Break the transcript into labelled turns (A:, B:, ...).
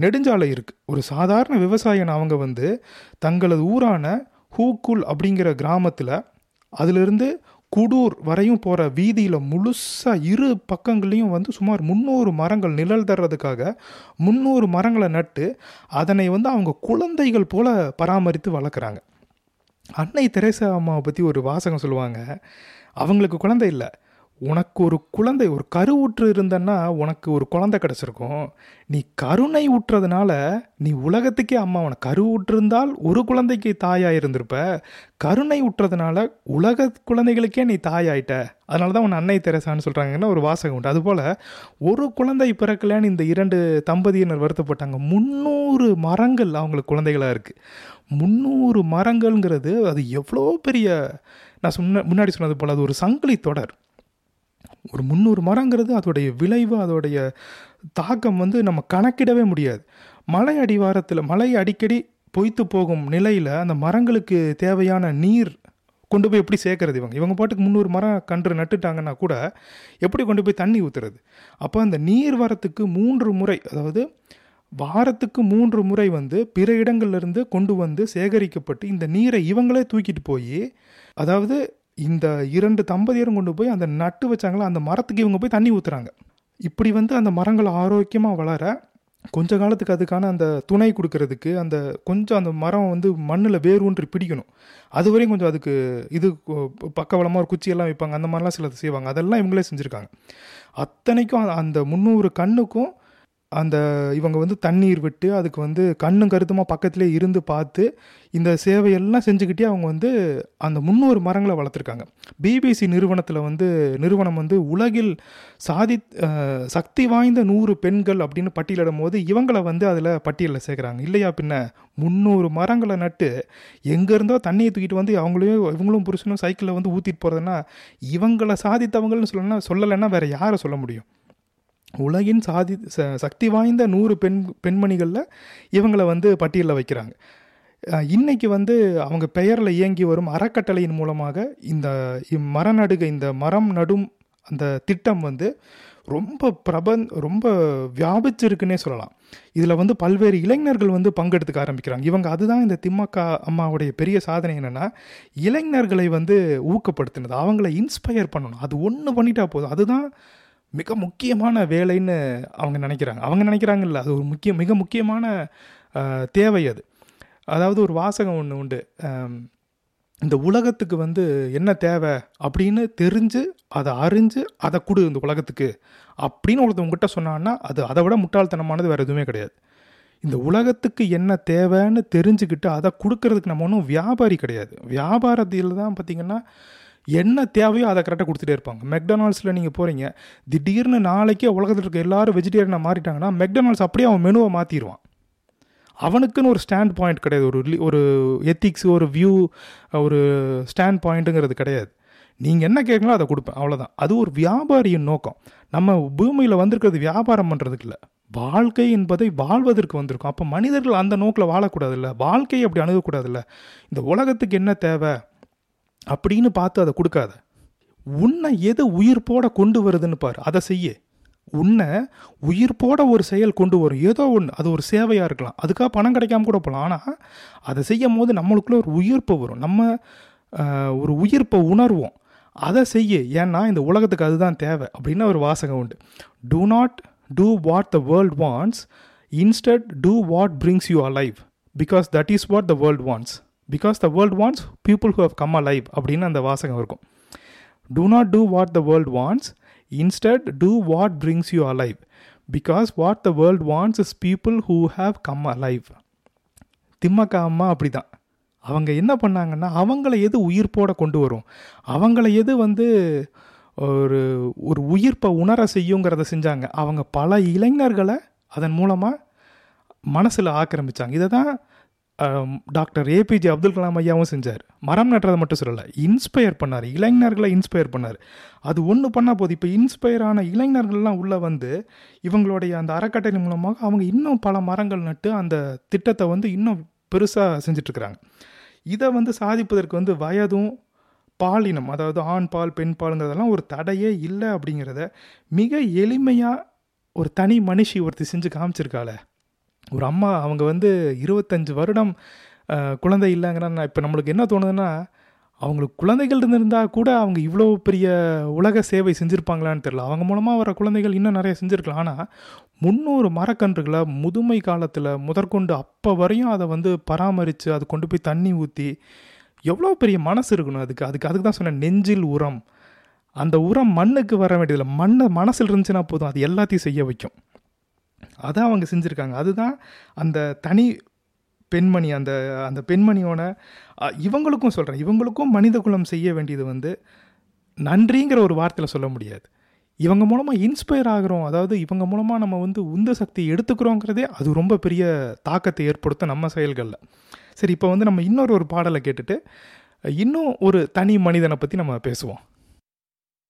A: நெடுஞ்சாலை இருக்குது ஒரு சாதாரண விவசாயன் அவங்க வந்து தங்களது ஊரான ஹூக்குல் அப்படிங்கிற கிராமத்தில் அதிலிருந்து குடூர் வரையும் போகிற வீதியில் முழுசாக இரு பக்கங்களையும் வந்து சுமார் முந்நூறு மரங்கள் நிழல் தர்றதுக்காக முந்நூறு மரங்களை நட்டு அதனை வந்து அவங்க குழந்தைகள் போல பராமரித்து வளர்க்குறாங்க அன்னை தெரேசா அம்மாவை பற்றி ஒரு வாசகம் சொல்லுவாங்க அவங்களுக்கு குழந்தை இல்லை உனக்கு ஒரு குழந்தை ஒரு கருவுற்று இருந்தன்னா உனக்கு ஒரு குழந்தை கிடச்சிருக்கும் நீ கருணை ஊற்றுறதுனால நீ உலகத்துக்கே அம்மா உனக்கு கருவுற்றிருந்தால் ஒரு குழந்தைக்கு தாயாக இருந்திருப்ப கருணை ஊற்றுறதுனால உலக குழந்தைகளுக்கே நீ தாயாயிட்ட அதனால தான் உன் அன்னை தெரசான்னு சொல்கிறாங்கன்னா ஒரு வாசகம் உண்டு அதுபோல் ஒரு குழந்தை பிறக்கலன்னு இந்த இரண்டு தம்பதியினர் வருத்தப்பட்டாங்க முந்நூறு மரங்கள் அவங்களுக்கு குழந்தைகளாக இருக்குது முந்நூறு மரங்கள்ங்கிறது அது எவ்வளோ பெரிய நான் சொன்ன முன்னாடி சொன்னது போல் அது ஒரு சங்கிலி தொடர் ஒரு முந்நூறு மரங்கிறது அதோடைய விளைவு அதோடைய தாக்கம் வந்து நம்ம கணக்கிடவே முடியாது மலை அடிவாரத்தில் மலை அடிக்கடி பொய்த்து போகும் நிலையில் அந்த மரங்களுக்கு தேவையான நீர் கொண்டு போய் எப்படி சேர்க்கறது இவங்க இவங்க பாட்டுக்கு முந்நூறு மரம் கன்று நட்டுட்டாங்கன்னா கூட எப்படி கொண்டு போய் தண்ணி ஊற்றுறது அப்போ அந்த நீர் வரத்துக்கு மூன்று முறை அதாவது வாரத்துக்கு மூன்று முறை வந்து பிற இடங்கள்லேருந்து கொண்டு வந்து சேகரிக்கப்பட்டு இந்த நீரை இவங்களே தூக்கிட்டு போய் அதாவது இந்த இரண்டு தம்பதியரும் கொண்டு போய் அந்த நட்டு வச்சாங்களா அந்த மரத்துக்கு இவங்க போய் தண்ணி ஊற்றுறாங்க இப்படி வந்து அந்த மரங்கள் ஆரோக்கியமாக வளர கொஞ்ச காலத்துக்கு அதுக்கான அந்த துணை கொடுக்கறதுக்கு அந்த கொஞ்சம் அந்த மரம் வந்து மண்ணில் வேர் ஊன்றி பிடிக்கணும் அது வரையும் கொஞ்சம் அதுக்கு இது பக்கவளமாக ஒரு குச்சியெல்லாம் வைப்பாங்க அந்த மாதிரிலாம் சிலது செய்வாங்க அதெல்லாம் இவங்களே செஞ்சுருக்காங்க அத்தனைக்கும் அந்த முந்நூறு கண்ணுக்கும் அந்த இவங்க வந்து தண்ணீர் விட்டு அதுக்கு வந்து கண்ணும் கருத்துமாக பக்கத்திலே இருந்து பார்த்து இந்த சேவையெல்லாம் செஞ்சுக்கிட்டே அவங்க வந்து அந்த முந்நூறு மரங்களை வளர்த்துருக்காங்க பிபிசி நிறுவனத்தில் வந்து நிறுவனம் வந்து உலகில் சாதி சக்தி வாய்ந்த நூறு பெண்கள் அப்படின்னு பட்டியலிடும் போது இவங்களை வந்து அதில் பட்டியலில் சேர்க்குறாங்க இல்லையா பின்ன முந்நூறு மரங்களை நட்டு எங்கேருந்தோ தண்ணியை தூக்கிட்டு வந்து அவங்களையும் இவங்களும் புருஷனும் சைக்கிளில் வந்து ஊற்றிட்டு போகிறதுனா இவங்களை சாதித்தவங்கள்னு சொல்லணும்னா சொல்லலைன்னா வேறு யாரை சொல்ல முடியும் உலகின் சாதி ச சக்தி வாய்ந்த நூறு பெண் பெண்மணிகளில் இவங்களை வந்து பட்டியலில் வைக்கிறாங்க இன்னைக்கு வந்து அவங்க பெயரில் இயங்கி வரும் அறக்கட்டளையின் மூலமாக இந்த மர நடுக இந்த மரம் நடும் அந்த திட்டம் வந்து ரொம்ப பிரபன் ரொம்ப வியாபிச்சிருக்குன்னே சொல்லலாம் இதில் வந்து பல்வேறு இளைஞர்கள் வந்து பங்கெடுத்துக்க ஆரம்பிக்கிறாங்க இவங்க அதுதான் இந்த திமுக அம்மாவுடைய பெரிய சாதனை என்னென்னா இளைஞர்களை வந்து ஊக்கப்படுத்தினது அவங்கள இன்ஸ்பயர் பண்ணணும் அது ஒன்று பண்ணிட்டா போதும் அதுதான் மிக முக்கியமான வேலைன்னு அவங்க நினைக்கிறாங்க அவங்க நினைக்கிறாங்கல்ல அது ஒரு முக்கிய மிக முக்கியமான தேவை அது அதாவது ஒரு வாசகம் ஒன்று உண்டு இந்த உலகத்துக்கு வந்து என்ன தேவை அப்படின்னு தெரிஞ்சு அதை அறிஞ்சு அதை கொடு இந்த உலகத்துக்கு அப்படின்னு ஒருத்தவங்ககிட்ட சொன்னான்னா அது அதை விட முட்டாள்தனமானது வேறு எதுவுமே கிடையாது இந்த உலகத்துக்கு என்ன தேவைன்னு தெரிஞ்சுக்கிட்டு அதை கொடுக்கறதுக்கு நம்ம ஒன்றும் வியாபாரி கிடையாது வியாபாரத்தில் தான் பார்த்திங்கன்னா என்ன தேவையோ அதை கரெக்டாக கொடுத்துட்டே இருப்பாங்க மெக்டொனால்ட்ஸில் நீங்கள் போகிறீங்க திடீர்னு நாளைக்கே உலகத்தில் இருக்க எல்லாரும் வெஜிடேரியனாக மாறிட்டாங்கன்னா மெக்டொனால்ட்ஸ் அப்படியே அவன் மெனுவை மாற்றிடுவான் அவனுக்குன்னு ஒரு ஸ்டாண்ட் பாயிண்ட் கிடையாது ஒரு ஒரு எத்திக்ஸ் ஒரு வியூ ஒரு ஸ்டாண்ட் பாயிண்ட்டுங்கிறது கிடையாது நீங்கள் என்ன கேட்குங்களோ அதை கொடுப்பேன் அவ்வளோதான் அது ஒரு வியாபாரியின் நோக்கம் நம்ம பூமியில் வந்திருக்கிறது வியாபாரம் பண்ணுறதுக்கு இல்லை வாழ்க்கை என்பதை வாழ்வதற்கு வந்திருக்கும் அப்போ மனிதர்கள் அந்த நோக்கில் வாழக்கூடாதுல்ல வாழ்க்கையை அப்படி அணுகக்கூடாதுல்ல இந்த உலகத்துக்கு என்ன தேவை அப்படின்னு பார்த்து அதை கொடுக்காத உன்னை எது உயிர்ப்போட கொண்டு வருதுன்னு பாரு அதை செய்ய உன்னை உயிர்ப்போட ஒரு செயல் கொண்டு வரும் ஏதோ ஒன்று அது ஒரு சேவையாக இருக்கலாம் அதுக்காக பணம் கிடைக்காம கூட போகலாம் ஆனால் அதை செய்யும் போது நம்மளுக்குள்ள ஒரு உயிர்ப்பு வரும் நம்ம ஒரு உயிர்ப்பை உணர்வோம் அதை செய்ய ஏன்னா இந்த உலகத்துக்கு அதுதான் தேவை அப்படின்னு ஒரு வாசகம் உண்டு do not do what the world wants instead do what brings you alive because that is what the world wants because the world wants people who have come alive அப்படின்னு அந்த வாசகம் இருக்கும் do not do what the world wants instead do what brings you alive because what the world wants is people who have come alive Thimmakka அம்மா அப்படி தான் அவங்க என்ன பண்ணாங்கன்னா அவங்கள எது உயிர்ப்போட கொண்டு வரும் அவங்கள எது வந்து ஒரு ஒரு உயிர்ப்பை உணர செய்யுங்கிறத செஞ்சாங்க அவங்க பல இளைஞர்களை அதன் மூலமாக மனசில் ஆக்கிரமித்தாங்க இதை தான் டாக்டர் ஏபிஜே அப்துல் கலாம் ஐயாவும் செஞ்சார் மரம் நட்டுறதை மட்டும் சொல்லலை இன்ஸ்பயர் பண்ணார் இளைஞர்களை இன்ஸ்பயர் பண்ணார் அது ஒன்று பண்ணால் போதும் இப்போ இன்ஸ்பயர் ஆன இளைஞர்கள்லாம் உள்ளே வந்து இவங்களுடைய அந்த அறக்கட்டளை மூலமாக அவங்க இன்னும் பல மரங்கள் நட்டு அந்த திட்டத்தை வந்து இன்னும் பெருசாக செஞ்சிட்ருக்குறாங்க இதை வந்து சாதிப்பதற்கு வந்து வயதும் பாலினம் அதாவது ஆண் பால் பெண் பாலுங்கிறதெல்லாம் ஒரு தடையே இல்லை அப்படிங்கிறத மிக எளிமையாக ஒரு தனி மனுஷி ஒருத்தி செஞ்சு காமிச்சிருக்காள ஒரு அம்மா அவங்க வந்து இருபத்தஞ்சு வருடம் அஹ், குழந்தை இல்லைங்கன்னா இப்போ நம்மளுக்கு என்ன தோணுதுன்னா அவங்களுக்கு குழந்தைகள் இருந்திருந்தால் கூட அவங்க இவ்வளோ பெரிய உலக சேவை செஞ்சுருப்பாங்களான்னு தெரியல அவங்க மூலமாக வர குழந்தைகள் இன்னும் நிறைய செஞ்சுருக்கலாம் ஆனால் முந்நூறு மரக்கன்றுகளை முதுமை காலத்தில் முதற்கொண்டு அப்போ வரையும் அதை வந்து பராமரித்து அது கொண்டு போய் தண்ணி ஊற்றி எவ்வளோ பெரிய மனசு இருக்கணும் அதுக்கு அதுக்கு அதுக்கு தான் சொன்னேன் நெஞ்சில் உரம் அந்த உரம் மண்ணுக்கு வர வேண்டியதில்லை மண்ணை மனசில் இருந்துச்சுன்னா போதும் அது எல்லாத்தையும் செய்ய வைக்கும் அதான் அவங்க செஞ்சுருக்காங்க அதுதான் அந்த தனி பெண்மணி அந்த அந்த பெண்மணியோட அ, இவங்களுக்கும் சொல்கிறேன் இவங்களுக்கும் மனித குலம் செய்ய வேண்டியது வந்து நன்றிங்கிற ஒரு வார்த்தையில் சொல்ல முடியாது இவங்க மூலமாக இன்ஸ்பயர் ஆகிறோம் அதாவது இவங்க மூலமாக நம்ம வந்து உந்து சக்தி எடுத்துக்கிறோங்கிறதே அது ரொம்ப பெரிய தாக்கத்தை ஏற்படுத்தும் நம்ம செயல்களில் சரி இப்போ வந்து நம்ம இன்னொரு ஒரு பாடலை கேட்டுட்டு இன்னும் ஒரு தனி மனிதனை பற்றி நம்ம பேசுவோம்